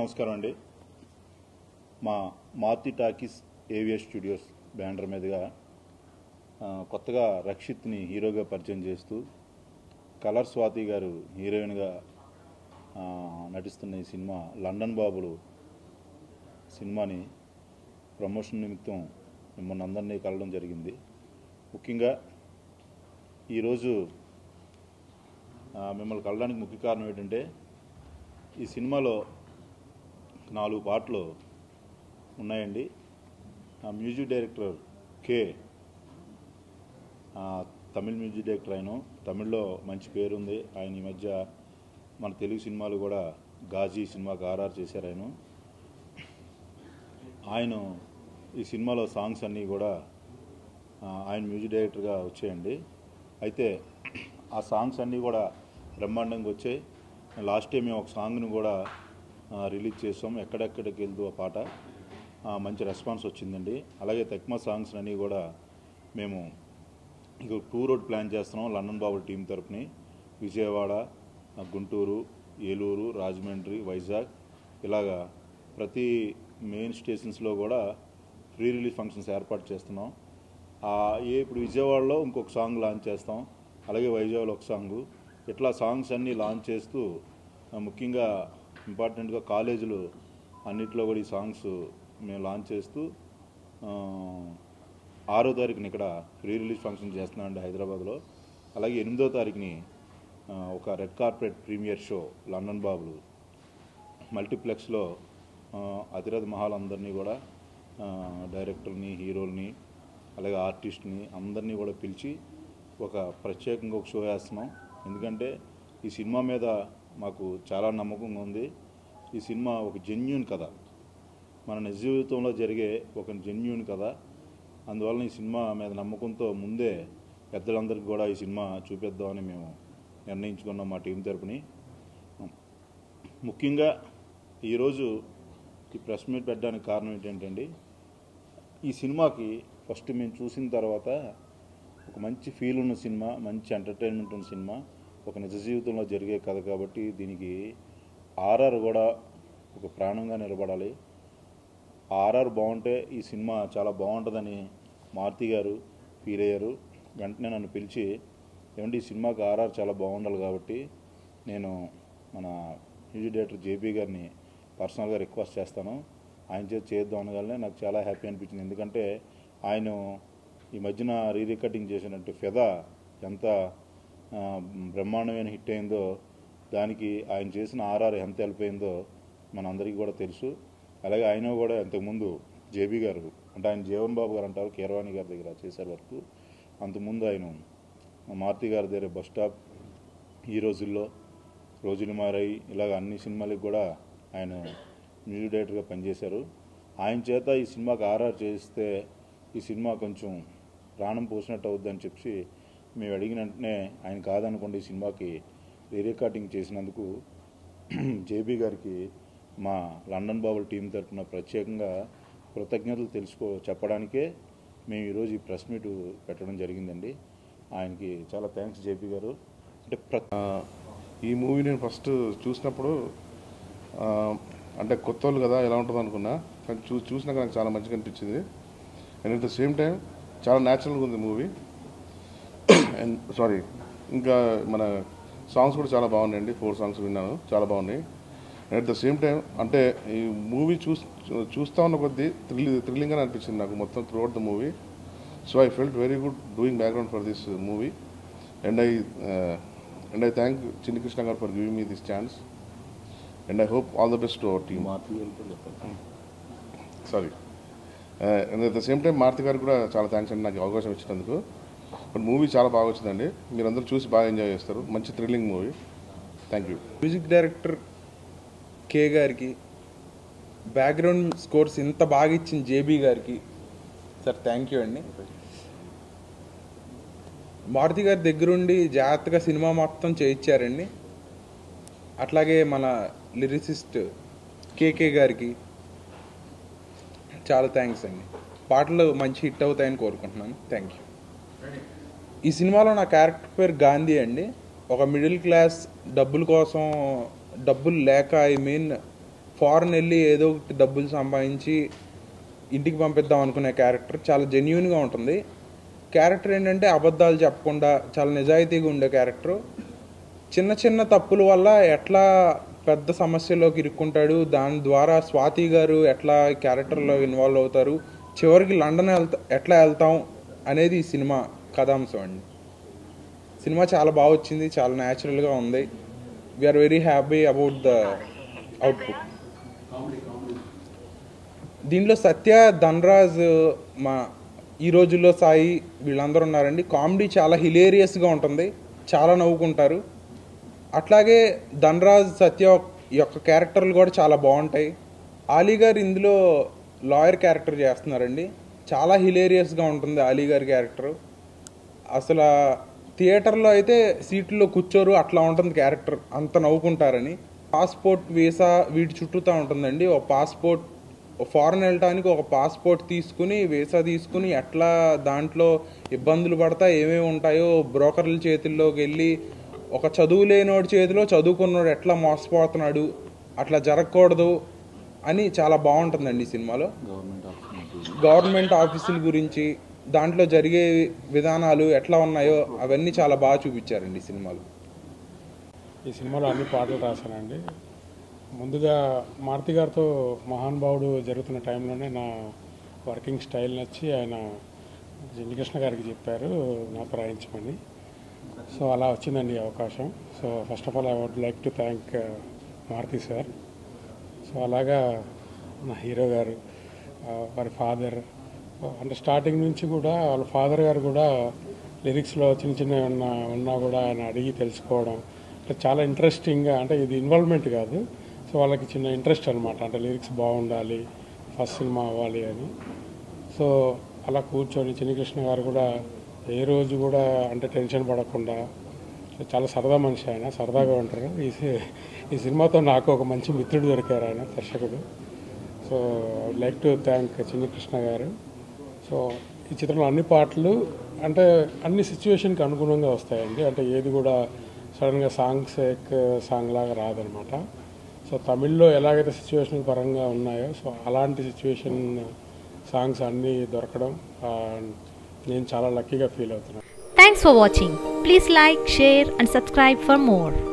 నమస్కారం అండి మా Maruthi talkies AVS studios banner మీదుగా ఆ, కొత్తగా రక్షిత్ని హీరోగా పరిచయం చేస్తూ కలర్ స్వాతి గారు హీరోయిన్గా ఆ, నటిస్తున్న ఈ సినిమా లండన్ బాబులు సినిమాని ప్రమోషన్ నిమిత్తం మిమ్మల్ని అందరినీ కలవడం జరిగింది ముఖ్యంగా ఈరోజు ఆ, మిమ్మల్ని కలడానికి ముఖ్య కారణం ఏంటంటే ఈ సినిమాలో నాలుగు పాటలు ఉన్నాయండి ఆ మ్యూజిక్ డైరెక్టర్ కే ఆ, తమిళ్ మ్యూజిక్ డైరెక్టర్ ఆయన తమిళ్లో మంచి పేరుంది ఆయన ఈ మధ్య మన తెలుగు సినిమాలు కూడా గాజీ సినిమాకి ఆర్ఆర్ చేశారు ఆయన ఆయన ఈ సినిమాలో సాంగ్స్ అన్నీ కూడా ఆ, ఆయన మ్యూజిక్ డైరెక్టర్గా వచ్చాయండి అయితే ఆ సాంగ్స్ అన్నీ కూడా బ్రహ్మాండంగా వచ్చాయి లాస్ట్ టైం మేము ఒక సాంగ్ను కూడా ఆ, రిలీజ్ చేసాం ఎక్కడెక్కడికి వెళ్తూ ఆ పాట ఆ, మంచి రెస్పాన్స్ వచ్చిందండి అలాగే తెక్మా సాంగ్స్ అన్నీ కూడా మేము ఇక టూ రోడ్ ప్లాన్ చేస్తున్నాం లండన్ బాబు టీం తరపుని విజయవాడ ఆ, గుంటూరు ఏలూరు రాజమండ్రి వైజాగ్ ఇలాగా ప్రతి మెయిన్ స్టేషన్స్లో కూడా ప్రీ రిలీజ్ ఫంక్షన్స్ ఏర్పాటు చేస్తున్నాం ఆ, ఏ ఇప్పుడు విజయవాడలో ఇంకొక సాంగ్ లాంచ్ చేస్తాం అలాగే వైజాగ్లో ఒక సాంగ్ ఇట్లా సాంగ్స్ అన్నీ లాంచ్ చేస్తూ ఆ, ముఖ్యంగా ఇంపార్టెంట్గా కాలేజీలు అన్నిట్లో కూడా ఈ సాంగ్స్ మేము లాంచ్ చేస్తూ ఆ, ఆరో తారీఖున ఇక్కడ ప్రీ రిలీజ్ ఫంక్షన్ చేస్తున్నామండి హైదరాబాద్లో అలాగే ఎనిమిదో తారీఖుని ఆ, ఒక red carpet premiere show London Babulu మల్టీప్లెక్స్లో ఆ, అతిరథ మహాల్ అందరినీ కూడా ఆ, డైరెక్టర్ని హీరోల్ని అలాగే ఆర్టిస్ట్ని అందరినీ కూడా పిలిచి ఒక ప్రత్యేకంగా ఒక షో వేస్తున్నాం ఎందుకంటే ఈ సినిమా మీద మాకు చాలా నమ్మకంగా ఉంది ఈ సినిమా ఒక జెన్యున్ కథ మన నిజ జీవితంలో జరిగే ఒక జెన్యున్ కథ అందువలన ఈ సినిమా మీద నమ్మకంతో ముందే పెద్దలందరికీ కూడా ఈ సినిమా చూపిద్దామని మేము నిర్ణయించుకున్నాం మా టీం తరపుని ముఖ్యంగా ఈరోజు ఈ ప్రెస్ మీట్ పెట్టడానికి కారణం ఏంటంటే ఈ సినిమాకి ఫస్ట్ మేము చూసిన తర్వాత ఒక మంచి ఫీల్ ఉన్న సినిమా మంచి ఎంటర్టైన్మెంట్ ఉన్న సినిమా ఒక నిజ జీవితంలో జరిగే కథ కాబట్టి దీనికి ఆర్ఆర్ కూడా ఒక ప్రాణంగా నిలబడాలి ఆర్ఆర్ బాగుంటే ఈ సినిమా చాలా బాగుంటుందని మారుతి గారు ఫీల్ అయ్యారు వెంటనే నన్ను పిలిచి ఏమంటే ఈ సినిమాకి ఆర్ఆర్ చాలా బాగుండాలి కాబట్టి నేను మన మ్యూజిక్ డైరెక్టర్ జేపీ గారిని పర్సనల్గా రిక్వెస్ట్ చేస్తాను ఆయన చేతి చేద్దాం అనగానే నాకు చాలా హ్యాపీ అనిపించింది ఎందుకంటే ఆయన ఈ మధ్యన రీ రికార్డింగ్ చేసినట్టు ఫెదా ఎంత ఆ, బ్రహ్మాండమైన హిట్ అయిందో దానికి ఆయన చేసిన ఆర్ఆర్ ఎంత హెల్ప్ అయిందో మనందరికీ కూడా తెలుసు అలాగే ఆయన కూడా ఇంతకుముందు జేబీ గారు అంటే ఆయన జీవన్ బాబు గారు అంటారు కీరవాణి గారి దగ్గర చేశారు వరకు అంతకుముందు ఆయన మారుతి గారి దగ్గర బస్ స్టాప్ ఈ రోజుల్లో రోజులు మారాయి ఇలాగ అన్ని సినిమాలకు కూడా ఆయన మ్యూజిక్ డైరెక్టర్గా పనిచేశారు ఆయన చేత ఈ సినిమాకి ఆర్ఆర్ చేస్తే ఈ సినిమా కొంచెం ప్రాణం పోసినట్టు అవుద్దని చెప్పి మేము అడిగిన వెంటనే ఆయన కాదనుకోండి ఈ సినిమాకి రీ రికార్డింగ్ చేసినందుకు జేబీ గారికి మా లండన్ బాబుల్ టీం తరఫున ప్రత్యేకంగా కృతజ్ఞతలు తెలుసుకో చెప్పడానికే మేము ఈరోజు ఈ ప్రెస్ మీట్ పెట్టడం జరిగిందండి ఆయనకి చాలా థ్యాంక్స్ జేపీ గారు అంటే ప్ర ఆ, ఈ మూవీ నేను ఫస్ట్ చూసినప్పుడు ఆ, అంటే కొత్త వాళ్ళు కదా ఎలా ఉంటుంది అనుకున్నా కానీ చూ చూసినాక నాకు చాలా మంచిగా అనిపించింది and at the same time చాలా న్యాచురల్గా ఉంది మూవీ అండ్ సారీ ఇంకా మన సాంగ్స్ కూడా చాలా బాగున్నాయండి ఫోర్ సాంగ్స్ విన్నాను చాలా బాగున్నాయి and at the same time అంటే ఈ మూవీ చూస్ చూస్తా ఉన్న కొద్దీ థ్రిల్ థ్రిల్లింగ్గా అనిపించింది నాకు మొత్తం throughout the movie so I felt very good doing background for this movie and I and I thank Chinni Krishna garu for giving me this chance and I hope all the best to our team Maruthi గారితో చెప్పండి sorry and at the same time Maruthi గారికి కూడా చాలా thanks అండి నాకు ఈ అవకాశం ఇచ్చినందుకు బట్ మూవీ చాలా బాగా వచ్చిందండి మీరందరూ చూసి బాగా ఎంజాయ్ చేస్తారు మంచి thrilling movie thank you music director K గారికి బ్యాక్గ్రౌండ్ స్కోర్స్ ఇంత బాగా ఇచ్చిన జేబీ గారికి సార్ థ్యాంక్ యూ అండి మారుతి గారి దగ్గరుండి జాగ్రత్తగా సినిమా మొత్తం చేయించారండి అట్లాగే మన లిరిసిస్ట్ కేకే గారికి చాలా థ్యాంక్స్ అండి పాటలు మంచి హిట్ అవుతాయని కోరుకుంటున్నాను థ్యాంక్ యూ ఈ సినిమాలో నా క్యారెక్టర్ పేరు గాంధీ అండి ఒక మిడిల్ క్లాస్ డబ్బుల కోసం డబ్బులు లేక ఐ మీన్ ఫారెన్ వెళ్ళి ఏదో ఒకటి డబ్బులు సంపాదించి ఇంటికి పంపిద్దాం అనుకునే క్యారెక్టర్ చాలా జెన్యున్గా ఉంటుంది క్యారెక్టర్ ఏంటంటే అబద్ధాలు చెప్పకుండా చాలా నిజాయితీగా ఉండే క్యారెక్టర్ చిన్న చిన్న తప్పుల వల్ల ఎట్లా పెద్ద సమస్యలోకి ఇరుక్కుంటాడు దాని ద్వారా స్వాతి గారు ఎట్లా క్యారెక్టర్లో ఇన్వాల్వ్ అవుతారు చివరికి లండన్ వెళ్తా ఎట్లా వెళ్తాం అనేది ఈ సినిమా కథాంశం అండి సినిమా చాలా బాగా వచ్చింది చాలా న్యాచురల్గా ఉంది we are very happy about the output దీంట్లో సత్య ధనరాజ్ మా ఈ రోజుల్లో సాయి వీళ్ళందరూ ఉన్నారండి కామెడీ చాలా హిలేరియస్గా ఉంటుంది చాలా నవ్వుకుంటారు అట్లాగే ధనరాజ్ సత్య యొక్క క్యారెక్టర్లు కూడా చాలా బాగుంటాయి ఆలీ గారు ఇందులో లాయర్ క్యారెక్టర్ చేస్తున్నారండి చాలా హిలేరియస్గా ఉంటుంది ఆలీ గారి క్యారెక్టర్ అసలు ఆ థియేటర్లో అయితే సీట్లో కూర్చోరు అట్లా ఉంటుంది క్యారెక్టర్ అంత నవ్వుకుంటారని పాస్పోర్ట్ వీసా వీటి చుట్టూతా ఉంటుందండి ఒక పాస్పోర్ట్ ఫారెన్ వెళ్ళటానికి ఒక పాస్పోర్ట్ తీసుకుని వీసా తీసుకుని ఎట్లా దాంట్లో ఇబ్బందులు పడతా ఏమేమి ఉంటాయో బ్రోకర్ల చేతుల్లోకి వెళ్ళి ఒక చదువు లేనోడి చేతిలో చదువుకున్నోడు ఎట్లా మోసపోతున్నాడు అట్లా జరగకూడదు అని చాలా బాగుంటుందండి ఈ సినిమాలో గవర్నమెంట్ ఆఫీసుల గురించి దాంట్లో జరిగే విధానాలు ఎట్లా ఉన్నాయో అవన్నీ చాలా బాగా చూపించారండి ఈ సినిమాలో ఈ సినిమాలో అన్ని పాటలు రాశానండి ముందుగా మారుతి గారితో మహానుభావుడు జరుగుతున్న టైంలోనే నా వర్కింగ్ స్టైల్ నచ్చి ఆయన జిండికృష్ణ గారికి చెప్పారు నాతో రాయించమని సో అలా వచ్చిందండి ఈ అవకాశం so first of all I would like to thank Maruthi sir so అలాగా నా హీరో గారు ఆ, వారి ఫాదర్ అంటే స్టార్టింగ్ నుంచి కూడా వాళ్ళ ఫాదర్ గారు కూడా లిరిక్స్లో చిన్న చిన్న ఉన్నా ఉన్నా కూడా ఆయన అడిగి తెలుసుకోవడం అంటే చాలా ఇంట్రెస్టింగ్గా అంటే ఇది ఇన్వాల్వ్మెంట్ కాదు సో వాళ్ళకి చిన్న ఇంట్రెస్ట్ అనమాట అంటే లిరిక్స్ బాగుండాలి ఫస్ట్ సినిమా అవ్వాలి అని సో అలా కూర్చొని చిన్నకృష్ణ గారు కూడా ఏ రోజు కూడా అంటే టెన్షన్ పడకుండా చాలా సరదా మనిషి ఆయన సరదాగా ఉంటారు ఈ సి- ఈ సినిమాతో నాకు ఒక మంచి మిత్రుడు దొరికారు ఆయన దర్శకుడు so I like to thank Chinnakrishna garu so ఈ చిత్రంలో అన్ని పాటలు అంటే అన్ని సిచ్యువేషన్కి అనుగుణంగా వస్తాయండి అంటే ఏది కూడా సడన్గా సాంగ్స్ ఎక్ సాంగ్ లాగా రాదనమాట సో తమిళ్లో ఎలాగైతే సిచ్యువేషన్ పరంగా ఉన్నాయో సో అలాంటి సిచ్యువేషన్ సాంగ్స్ అన్నీ దొరకడం ఆ, నేను చాలా లక్కీగా ఫీల్ అవుతున్నాను Thanks for watching. Please like, share, and subscribe for more.